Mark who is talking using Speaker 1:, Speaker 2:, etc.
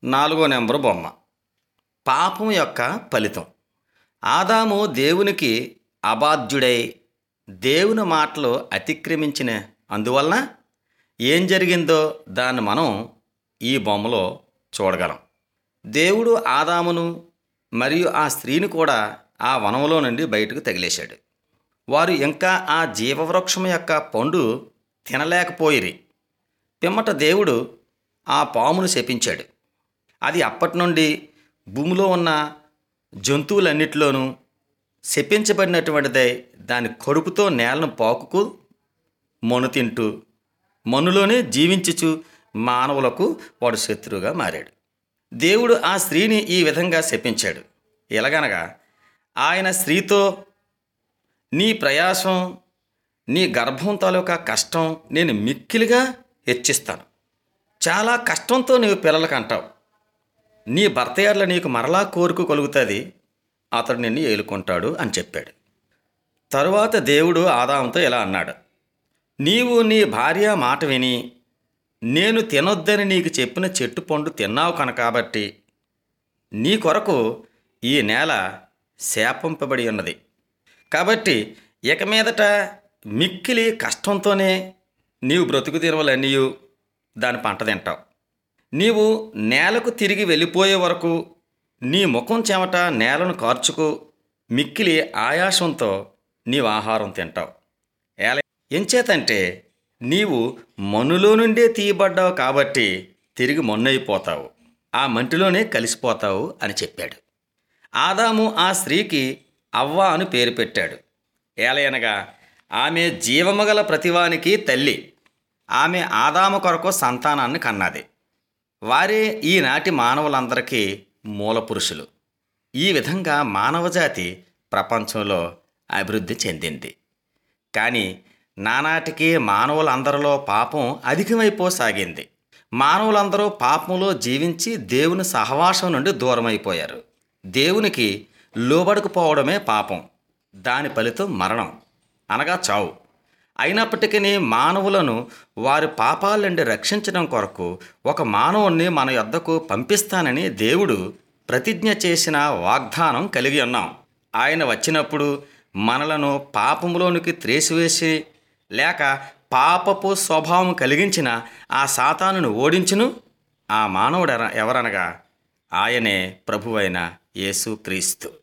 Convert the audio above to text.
Speaker 1: నాలుగో నెంబరు బొమ్మ పాపం యొక్క ఫలితం ఆదాము దేవునికి అబాధ్యుడై దేవుని మాటలు అతిక్రమించిన అందువలన ఏం జరిగిందో దాన్ని మనం ఈ బొమ్మలో చూడగలం దేవుడు ఆదామును మరియు ఆ స్త్రీని కూడా ఆ వనంలో నుండి బయటకు తగిలేశాడు వారు ఇంకా ఆ జీవవృక్షం యొక్క పండు తినలేకపోయిరి పిమ్మట దేవుడు ఆ పామును శపించాడు అది అప్పటి నుండి భూమిలో ఉన్న జంతువులన్నిటిలోనూ శపించబడినటువంటిదై దాని కడుపుతో నేలను పాకుకు మను తింటూ మనులోనే జీవించుచు మానవులకు వాడు శత్రువుగా మారాడు దేవుడు ఆ స్త్రీని ఈ విధంగా శపించాడు ఎలాగనగా ఆయన స్త్రీతో నీ ప్రయాసం నీ గర్భం తాలూకా కష్టం నేను మిక్కిలిగా హెచ్చిస్తాను చాలా కష్టంతో నీవు పిల్లలకు అంటావు నీ భర్త ఎడల నీకు మరలా కోరిక కలుగుతుంది అతడు నిన్ను ఏలుకుంటాడు అని చెప్పాడు తరువాత దేవుడు ఆదాంతో ఇలా అన్నాడు నీవు నీ భార్య మాట విని నేను తినొద్దని నీకు చెప్పిన చెట్టు పండు తిన్నావు కన కాబట్టి నీ కొరకు ఈ నేల శాపింపబడి ఉన్నది కాబట్టి ఇక మీదట మిక్కిలి కష్టంతోనే నీవు బ్రతుకు తినవలన్నీ దాని పంట తింటావు నీవు నేలకు తిరిగి వెళ్ళిపోయే వరకు నీ ముఖం చెమట నేలను కార్చుకు మిక్కిలి ఆయాసంతో నీవు ఆహారం తింటావు ఎలా ఎంచేతంటే నీవు మన్నులో నుండే తీయబడ్డావు కాబట్టి తిరిగి మొన్నైపోతావు ఆ మంటిలోనే కలిసిపోతావు అని చెప్పాడు ఆదాము ఆ స్త్రీకి అవ్వ అని పేరు పెట్టాడు ఏలయనగా ఆమె జీవమగల ప్రతివానికి తల్లి ఆమె ఆదాము కొరకు సంతానాన్ని కన్నది వారే ఈనాటి మానవులందరికీ మూల పురుషులు ఈ విధంగా మానవజాతి ప్రపంచంలో అభివృద్ధి చెందింది కానీ నానాటికి మానవులందరిలో పాపం అధికమైపోసాగింది మానవులందరూ పాపంలో జీవించి దేవుని సహవాసం నుండి దూరమైపోయారు దేవునికి లోబడకపోవడమే పాపం దాని ఫలితం మరణం అనగా చావు అయినప్పటికీ మానవులను వారి పాపాల నుండి రక్షించడం కొరకు ఒక మానవుణ్ణి మన యొద్దకు పంపిస్తానని దేవుడు ప్రతిజ్ఞ చేసిన వాగ్దానం కలిగి ఉన్నాం ఆయన వచ్చినప్పుడు మనలను పాపములోనికి త్రేసివేసి లేక పాపపు స్వభావం కలిగించిన ఆ సాతానును ఓడించును ఆ మానవుడు ఎవరనగా ఆయనే ప్రభువైన యేసు క్రీస్తు